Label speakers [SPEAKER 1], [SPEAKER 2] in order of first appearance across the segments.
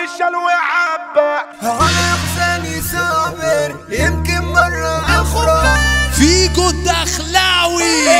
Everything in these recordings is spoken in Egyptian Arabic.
[SPEAKER 1] الشلو عبا
[SPEAKER 2] على احزاني صابر يمكن مرة اخرى
[SPEAKER 3] فيجو الدخلاوي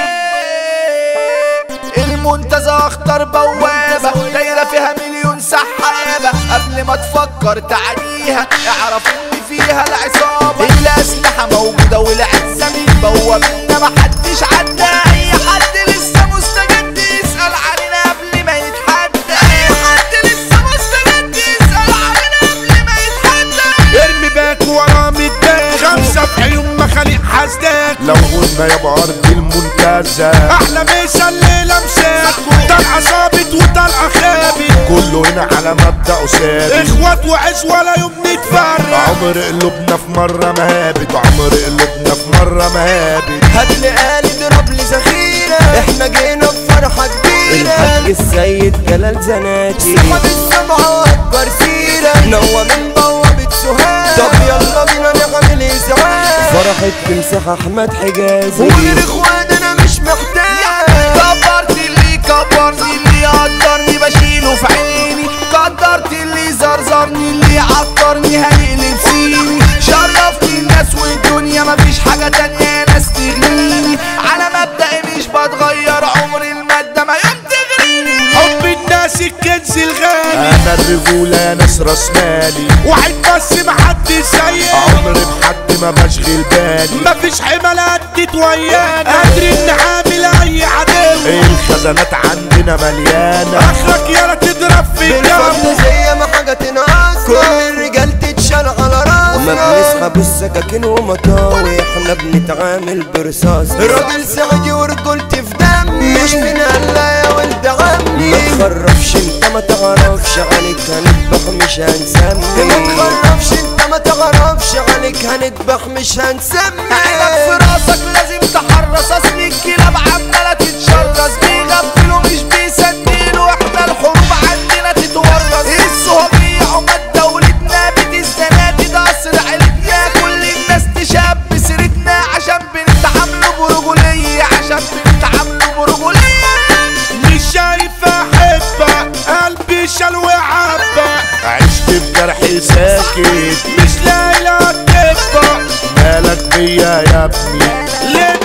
[SPEAKER 4] المنتزه اخطر بوابة دايرة فيها مليون سحابة قبل ما تفكر تعديها اعرف ان فيها العصابة الاسلحة موجودة والعزة متبوبة محدش عدى اي حد لسه مستجد يسأل علينا قبل ما يتحدى اي حد لسه مستجد يسأل علينا قبل ما يتحدى
[SPEAKER 1] ارمي باك ورا مداك خمسة في عيون مخاليق حسداك لو قلنا يا بأرض المنتزه احلى مسا الليلة مساكو طلقة صابت وطلقة خابت كله هنا على مبدأ ثابت اخوات وعز ولا يوم نتفرق عمر قلوبنا في مرة مهابت عمر قلوبنا في مرة مهابت
[SPEAKER 2] هات لي آلي ضرب لي ذخيرة احنا جينا بفرحة كبيرة الحاج السيد جلال زناتي صحاب السبعة واكبر سيرة نوى من بوابة سهاد طب يلا بينا نعمل ازعاج فرحة تمسح احمد حجازي وغير اخوان انا مش محتاج
[SPEAKER 4] كبرت اللي كبرني اللي قدرني بشيله في عيني قدرت اللي زرزرني اللي عطرني هيقلب سيني شرفتني الناس والدنيا مفيش حاجة تانية ناس تغنيني على مبدأي مش بتغير عمر المادة ما يوم تغنيني
[SPEAKER 1] حب الناس الكنز الغالي انا الرجولة يا ناس راس مالي واحد بس محدش زيي عمري بحد ما بشغل بالي مفيش حملات تتويانا قادرين نعامل اي عدو الخزانات عندنا مليانة اخرك يالا تضرب في
[SPEAKER 2] بالفضل
[SPEAKER 1] الجو
[SPEAKER 2] زي ما حاجة تنعس كل الرجال تتشال على راسنا ما بنسحب السكاكين ومطاوي احنا بنتعامل برصاص راجل سعدي ورجولتي في دمي مش من هلا يا ولد عمي ما تخرفش انت ما تعرفش عليك هنذبح مش هنسمي ما تخرفش انت ما تعرفش عليك هنذبح مش هنسمي
[SPEAKER 4] عينك في راسك لازم تحرص اصل الكلاب عمالة تتشرس بيغفلوا مش بيسندلوا احنا الحروب عندنا تتورث الصهوبية عماد دولتنا بتستنادي ده قصر عيلتنا كل الناس تشاب سيرتنا عشان بنتعاملوا برجولية عشان بنتعاملوا برجولية
[SPEAKER 1] مش شايف احبك قلبي شلو عبا عشت بجرحي ساكت مش لاقي لا تبقى مالك بيا يا ابني ليه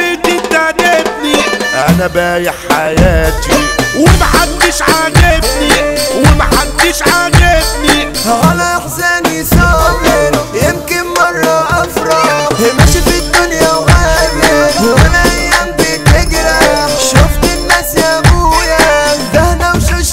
[SPEAKER 1] بتتنبني انا بايع حياتي ومحدش عاجبني ومحدش عاجبني
[SPEAKER 2] على احزاني صابر يمكن مرة افرح ماشي في الدنيا وغامر وانا ايام بتجرح شفت الناس يا ابويا دهنا وشوش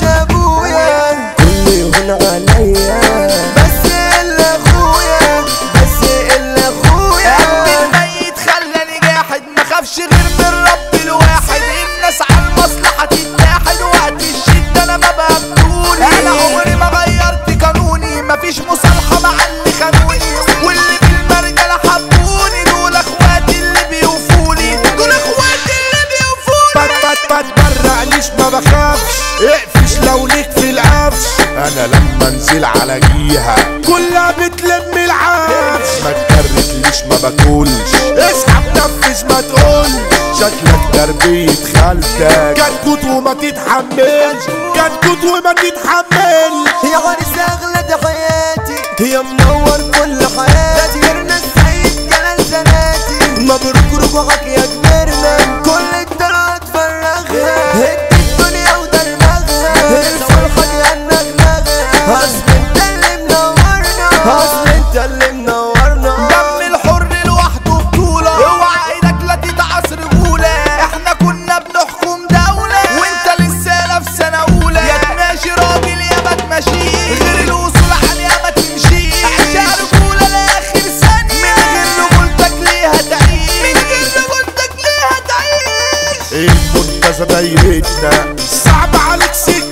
[SPEAKER 2] ابويا كل يهون عليا بس الا اخويا بس الا
[SPEAKER 4] قلب
[SPEAKER 2] اخويا
[SPEAKER 4] الميت خلاني جاحد ما خافش غير من رب الواحد الناس على المصلحة تتاحد وقت الشدة انا ما بقبلوني انا عمري ما غيرت قانوني مفيش مصالحة مع اللي خانوني واللي بالمرجلة حبوني دول اخواتي اللي بيوفوني دول اخواتي اللي بيوفوني
[SPEAKER 1] بت بت بتبرقليش ما بخافش اقفش لو ليك في القفش انا لما انزل على جيها كلها بتلم العفش ما تكرتليش ما باكلش اسحب نفذ ما تقولش شكلك تربية خالتك كتكوت وما تتحملش كتكوت وما تتحملش
[SPEAKER 2] يا عريس اغلى ده حياتي يا منور كل حياتي غيرنا السيد جلال زناتي مبروك رجوعك يا كبرنا كل الدلع تفرغها هد الدنيا ودرمغها الفرحة دي هنغنغها اصل انت اللي منورنا اصل انت اللي منورنا
[SPEAKER 4] دم الحر لوحده بطولة اوعى ايدك لا تتعص رجولة احنا كنا بنحكم دولة وانت لسه لا في سنة اولى يا تماشي راجل يا ما تمشي غير الوصول عليها ما تمشي عيشها رجولة لاخر ثانية من غير رجولتك ليه هتعيش من غير رجولتك ليه هتعيش
[SPEAKER 1] المنتزه دايرتنا صعب عليك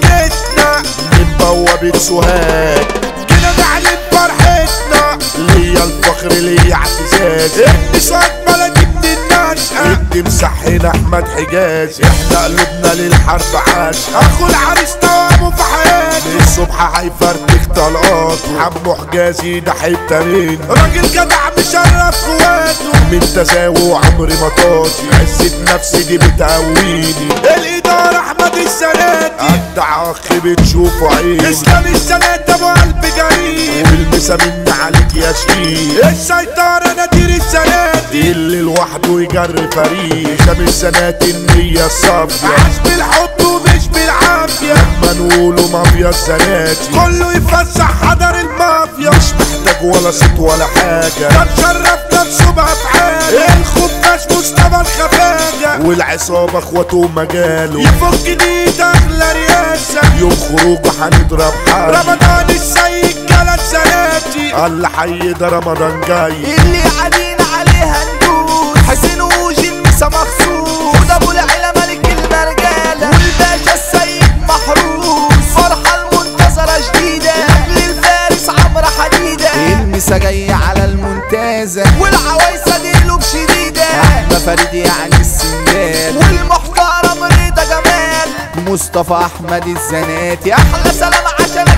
[SPEAKER 1] سكتنا من بوابة سوهاج كده نعلن فرحتنا ليا الفخر ليا اعتزاز ابن سعد بلدي من النشأة ابن مسحنا احمد حجاز احنا قلوبنا للحرب عاش اخو العريس توامه في حياتي الصبح هيفرتك طلقات عمو حجازي ده حته مني راجل جدع مشرف اخواته من تساوي وعمري ما طاطي عزة نفسي دي بتقويني الإدارة أحمد السناتي قد اخ بتشوفه عين اسلام السنات ابو قلب جريء والمسا من عليك يا شقيق السيطرة نادير السنات اللي لوحده يجري فريق اسلام السنات النية الصافية عاش بالحب ومش بالعافية لما نقوله مافيا السنات كله يفسح حضر المافيا مش محتاج ولا صوت ولا حاجة ده مشرف نفسه بأفعاله الخفاش مصطفى الخفاجة والعصابة اخواته مجاله يفك دي اغلى رياسة يوم خروجه هنضرب حاجة رمضان السيد جلد سناتي الله حي ده رمضان جاي
[SPEAKER 4] اللي علينا عليها ندوس حسين وجن مسا مخصوص وده ابو العلا ملك المرجالة والباشا السيد محروس فرحة المنتظرة جديدة للفارس عمرو حديدة المسا جاي على المنتزه والعوايسة دي قلوب شديدة احمد فريد يعني السندال والمحترم رضا جمال مصطفى احمد الزناتي احلى سلام عشان